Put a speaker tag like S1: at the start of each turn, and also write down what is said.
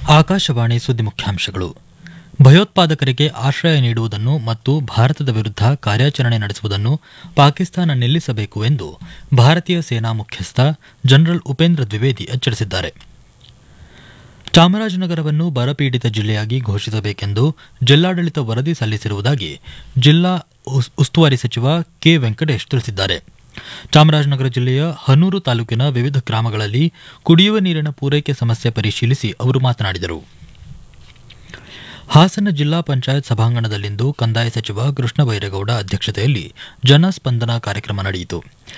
S1: ಆಕಾಶವಾಣಿ ಸುದ್ದಿ ಮುಖ್ಯಾಂಶಗಳು ಭಯೋತ್ಪಾದಕರಿಗೆ ಆಶ್ರಯ ನೀಡುವುದನ್ನು ಮತ್ತು ಭಾರತದ ವಿರುದ್ಧ ಕಾರ್ಯಾಚರಣೆ ನಡೆಸುವುದನ್ನು ಪಾಕಿಸ್ತಾನ ನಿಲ್ಲಿಸಬೇಕು ಎಂದು ಭಾರತೀಯ ಸೇನಾ ಮುಖ್ಯಸ್ಥ ಜನರಲ್ ಉಪೇಂದ್ರ ದ್ವಿವೇದಿ ಎಚ್ಚರಿಸಿದ್ದಾರೆ ಚಾಮರಾಜನಗರವನ್ನು ಬರಪೀಡಿತ ಜಿಲ್ಲೆಯಾಗಿ ಘೋಷಿಸಬೇಕೆಂದು ಜಿಲ್ಲಾಡಳಿತ ವರದಿ ಸಲ್ಲಿಸಿರುವುದಾಗಿ ಜಿಲ್ಲಾ ಉಸ್- ಉಸ್ತುವಾರಿ ಸಚಿವ ಕೆ ವೆಂಕಟೇಶ್ ತಿಳಿಸಿದ್ದಾರೆ ಚಾಮರಾಜನಗರ ಜಿಲ್ಲೆಯ ಹನೂರು ತಾಲೂಕಿನ ವಿವಿಧ ಗ್ರಾಮಗಳಲ್ಲಿ ಕುಡಿಯುವ ನೀರಿನ ಪೂರೈಕೆ ಸಮಸ್ಯೆ ಪರಿಶೀಲಿಸಿ ಅವರು ಮಾತನಾಡಿದರು ಹಾಸನ ಜಿಲ್ಲಾ ಪಂಚಾಯತ್ ಸಭಾಂಗಣದಲ್ಲಿಂದು ಕಂದಾಯ ಸಚಿವ ಕೃಷ್ಣ ಬೈರೇಗೌಡ ಅಧ್ಯಕ್ಷತೆಯಲ್ಲಿ ಜನಸ್ಪಂದನ ಕಾರ್ಯಕ್ರಮ ನಡೆಯಿತು